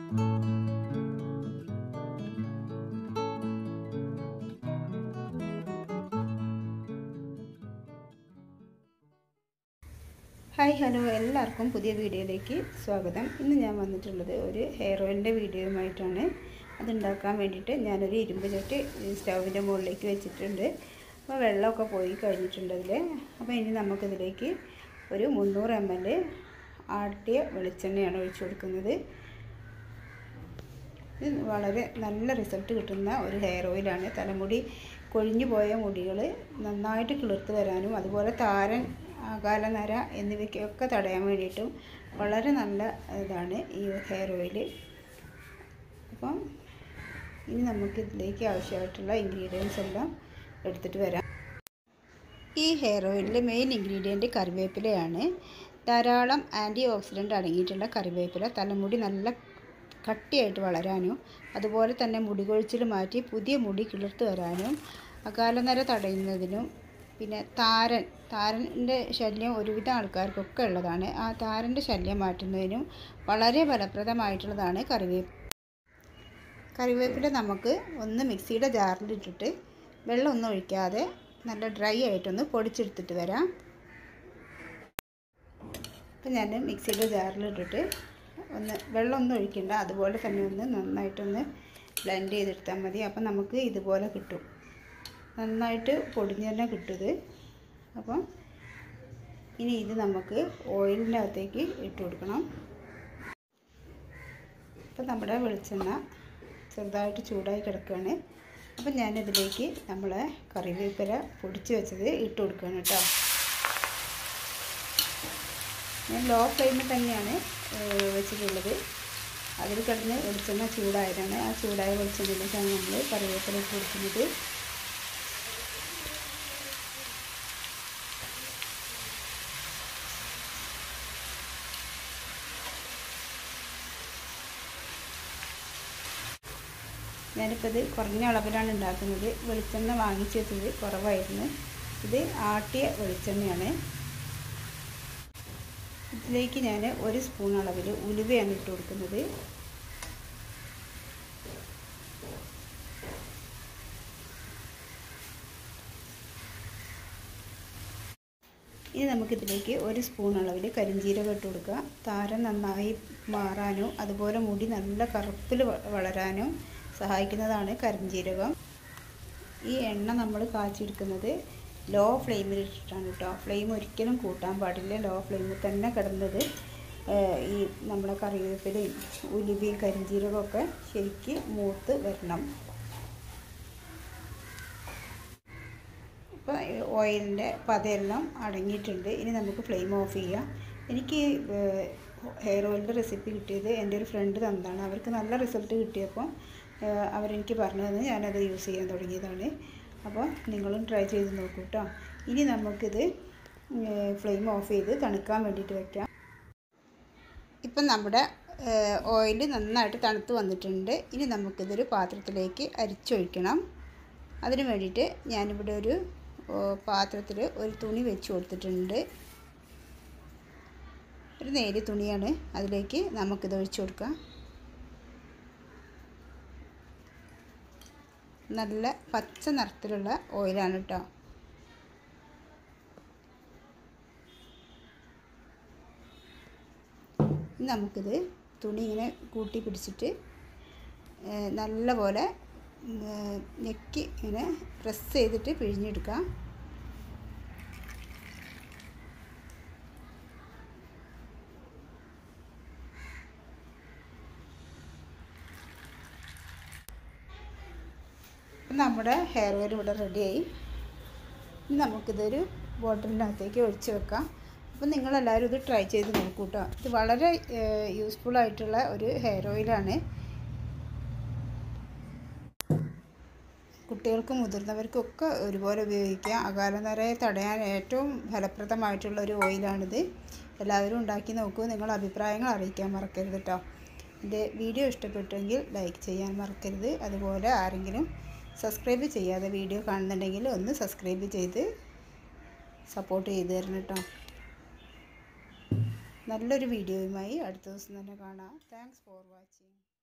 hi hello എല്ലാവർക്കും പുതിയ വീഡിയോയിലേക്ക് സ്വാഗതം ഇന്ന് ഞാൻ വന്നിട്ടുള്ളത് ഒരു ഹെയർ ഓയിലിൻ്റെ വീഡിയോയുമായിട്ടാണ് അതുണ്ടാക്കാൻ വേണ്ടിയിട്ട് ഞാനൊരു ഇരുമ്പ് ചട്ടി സ്റ്റൗവിൻ്റെ മുകളിലേക്ക് വെച്ചിട്ടുണ്ട് അപ്പോൾ വെള്ളമൊക്കെ പോയി കഴിഞ്ഞിട്ടുണ്ട് അതിൽ അപ്പോൾ ഇനി നമുക്കിതിലേക്ക് ഒരു മുന്നൂറ് എം എൽ ആട്ടിയ വെളിച്ചെണ്ണയാണ് ഒഴിച്ചു കൊടുക്കുന്നത് ഇത് വളരെ നല്ല റിസൾട്ട് കിട്ടുന്ന ഒരു ഹെയർ ഓയിലാണ് തലമുടി കൊഴിഞ്ഞു പോയ മുടികൾ നന്നായിട്ട് കിളിർത്ത് വരാനും അതുപോലെ താരൻ അകാലനര എന്നിവയ്ക്കൊക്കെ തടയാൻ വേണ്ടിയിട്ടും വളരെ നല്ല ഇതാണ് ഈ ഹെയർ ഓയിൽ അപ്പം ഇനി നമുക്ക് ഇതിലേക്ക് ആവശ്യമായിട്ടുള്ള ഇൻഗ്രീഡിയൻസ് എല്ലാം എടുത്തിട്ട് വരാം ഈ ഹെയർ ഓയിലിൻ്റെ മെയിൻ ഇൻഗ്രീഡിയൻറ്റ് കറിവേപ്പിലയാണ് ധാരാളം ആൻറ്റി ഓക്സിഡൻ്റ് അടങ്ങിയിട്ടുള്ള കറിവേപ്പില തലമുടി നല്ല കട്ടിയായിട്ട് വളരാനും അതുപോലെ തന്നെ മുടി കൊഴിച്ചിൽ മാറ്റി പുതിയ മുടി കിളിർത്ത് വരാനും അകാലനര തടയുന്നതിനും പിന്നെ താരൻ താരൻ്റെ ശല്യം ഒരുവിധ ആൾക്കാർക്കൊക്കെ ഉള്ളതാണ് ആ താരൻ്റെ ശല്യം മാറ്റുന്നതിനും വളരെ ഫലപ്രദമായിട്ടുള്ളതാണ് കറിവേപ്പ് കറിവേപ്പില നമുക്ക് ഒന്ന് മിക്സിയുടെ ജാറിലിട്ടിട്ട് വെള്ളമൊന്നും ഒഴിക്കാതെ നല്ല ഡ്രൈ ആയിട്ടൊന്ന് പൊടിച്ചെടുത്തിട്ട് വരാം അപ്പം ഞാൻ മിക്സിയുടെ ജാറിലിട്ടിട്ട് ഒന്ന് വെള്ളമൊന്നും ഒഴിക്കണ്ട അതുപോലെ തന്നെ ഒന്ന് നന്നായിട്ടൊന്ന് ബ്ലെൻഡ് ചെയ്തെടുത്താൽ മതി അപ്പം നമുക്ക് ഇതുപോലെ കിട്ടും നന്നായിട്ട് പൊടിഞ്ഞ് തന്നെ കിട്ടുത് അപ്പം ഇനി ഇത് നമുക്ക് ഓയിലിൻ്റെ അകത്തേക്ക് ഇട്ട് കൊടുക്കണം അപ്പം നമ്മുടെ വെളിച്ചെണ്ണ ചെറുതായിട്ട് ചൂടായി കിടക്കുകയാണ് അപ്പം ഞാനിതിലേക്ക് നമ്മളെ കറിവേപ്പില പൊടിച്ച് വെച്ചത് ഇട്ട് കൊടുക്കുകയാണ് കേട്ടോ ഞാൻ ലോ ഫ്ലെയിമിൽ തന്നെയാണ് വെച്ചിട്ടുള്ളത് അതിൽ കിടന്ന് വെളിച്ചെണ്ണ ചൂടായതാണ് ആ ചൂടായ വെളിച്ചെണ്ണയിലേക്കാണ് നമ്മൾ കറിവേപ്പില ഇട്ട് കൊടുക്കുന്നത് ഞാനിപ്പോൾ ഇത് കുറഞ്ഞ അളവിലാണ് ഉണ്ടാക്കുന്നത് വെളിച്ചെണ്ണ വാങ്ങിച്ച് വെച്ചത് കുറവായിരുന്നു ഇത് ആട്ടിയ വെളിച്ചെണ്ണയാണ് ഇതിലേക്ക് ഞാൻ ഒരു സ്പൂൺ അളവിൽ ഉലുവയാണ് ഇട്ട് കൊടുക്കുന്നത് ഇനി നമുക്കിതിലേക്ക് ഒരു സ്പൂൺ അളവിൽ കരിഞ്ചീരകം ഇട്ട് കൊടുക്കുക താരം നന്നായി മാറാനോ അതുപോലെ മുടി നല്ല കറുപ്പിൽ വളരാനോ സഹായിക്കുന്നതാണ് കരിഞ്ചീരകം ഈ എണ്ണ നമ്മൾ കാച്ചിയെടുക്കുന്നത് ലോ ഫ്ലെയിമിൽ ഇട്ടിട്ടാണ് കേട്ടോ ഫ്ലെയിം ഒരിക്കലും കൂട്ടാൻ പാടില്ല ലോ ഫ്ലെയിമിൽ തന്നെ കിടന്നത് ഈ നമ്മുടെ കറിവേപ്പിലയും ഉലുവയും കരിഞ്ചീരകമൊക്കെ ശരിക്ക് മൂത്ത് വരണം ഇപ്പോൾ ഓയിലിൻ്റെ പതയെല്ലാം അടങ്ങിയിട്ടുണ്ട് ഇനി നമുക്ക് ഫ്ലെയിം ഓഫ് ചെയ്യാം എനിക്ക് ഹെയർ ഓയിലിൻ്റെ റെസിപ്പി കിട്ടിയത് എൻ്റെ ഒരു ഫ്രണ്ട് തന്നതാണ് അവർക്ക് നല്ല റിസൾട്ട് കിട്ടിയപ്പോൾ അവരെനിക്ക് പറഞ്ഞു തന്ന് ഞാനത് യൂസ് ചെയ്യാൻ തുടങ്ങിയതാണ് അപ്പോൾ നിങ്ങളും ട്രൈ ചെയ്ത് നോക്കൂ കേട്ടോ ഇനി നമുക്കിത് ഫ്ലെയിം ഓഫ് ചെയ്ത് തണുക്കാൻ വേണ്ടിയിട്ട് വെക്കാം ഇപ്പം നമ്മുടെ ഓയിൽ നന്നായിട്ട് തണുത്ത് വന്നിട്ടുണ്ട് ഇനി നമുക്കിതൊരു പാത്രത്തിലേക്ക് അരിച്ചൊഴിക്കണം അതിന് വേണ്ടിയിട്ട് ഞാനിവിടെ ഒരു പാത്രത്തിൽ ഒരു തുണി വെച്ച് കൊടുത്തിട്ടുണ്ട് ഒരു നേരിയ തുണിയാണ് അതിലേക്ക് നമുക്കിത് ഒഴിച്ചു കൊടുക്കാം നല്ല പച്ച നിറത്തിലുള്ള ഓയിലാണ് കേട്ടോ നമുക്കിത് തുണി ഇങ്ങനെ കൂട്ടി പിടിച്ചിട്ട് നല്ല പോലെ ഞെക്കി ഇങ്ങനെ പ്രസ് ചെയ്തിട്ട് പിഴിഞ്ഞെടുക്കാം നമ്മുടെ ഹെയർ ഓയിൽ ഇവിടെ റെഡിയായി ഇനി നമുക്കിതൊരു ബോട്ടിലിനകത്തേക്ക് ഒഴിച്ച് വെക്കാം അപ്പം നിങ്ങളെല്ലാവരും ഇത് ട്രൈ ചെയ്ത് നോക്കൂ കേട്ടോ ഇത് വളരെ യൂസ്ഫുൾ ആയിട്ടുള്ള ഒരു ഹെയർ ഓയിലാണ് കുട്ടികൾക്കും മുതിർന്നവർക്കൊക്കെ ഒരുപോലെ ഉപയോഗിക്കാം അകാലനരയെ തടയാൻ ഏറ്റവും ഫലപ്രദമായിട്ടുള്ള ഒരു ഓയിലാണിത് എല്ലാവരും ഉണ്ടാക്കി നോക്കൂ നിങ്ങളുടെ അഭിപ്രായങ്ങൾ അറിയിക്കാൻ മറക്കരുത് കേട്ടോ എൻ്റെ വീഡിയോ ഇഷ്ടപ്പെട്ടെങ്കിൽ ലൈക്ക് ചെയ്യാൻ മറക്കരുത് അതുപോലെ ആരെങ്കിലും സബ്സ്ക്രൈബ് ചെയ്യാതെ വീഡിയോ കാണുന്നുണ്ടെങ്കിൽ ഒന്ന് സബ്സ്ക്രൈബ് ചെയ്ത് സപ്പോർട്ട് ചെയ്ത് തരണം കേട്ടോ നല്ലൊരു വീഡിയോയുമായി അടുത്ത ദിവസം തന്നെ കാണാം താങ്ക്സ് ഫോർ വാച്ചിങ്